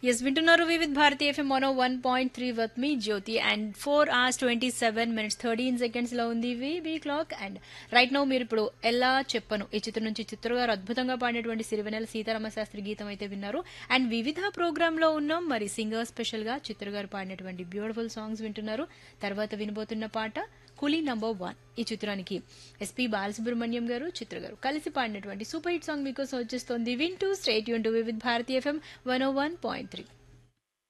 yes వింటున్నారు Vividh Bharati FM mono one point three with me Jyothi and four hours twenty seven minutes thirteen seconds లో ఉంది వివి clock and right now మీరు ఇప్పుడు ఎలా చెప్పను ఈ చిత్రం నుంచి చిత్ర గారు అద్భుతంగా పాడినటువంటి సిరివెనెల సీతారామ శాస్త్రి గీతం అయితే విన్నారు అండ్ వివిధ ప్రోగ్రామ్ లో ఉన్నాం మరి సింగర్ స్పెషల్ గా చిత్ర గారు పాడినటువంటి బ్యూటిఫుల్ సాంగ్స్ వింటున్నారు తర్వాత వినబోతున్న పాట కూలీ నంబర్ వన్ ఈ చిత్రానికి ఎస్పి బాలసుబ్రహ్మణ్యం గారు చిత్ర గారు కలిసి పాడినటువంటి సూపర్ హిట్ సాంగ్ మీకోసం వచ్చేస్తోంది వింటూ స్టేట్ యూన్ to Vividh Bharati FM one o one point three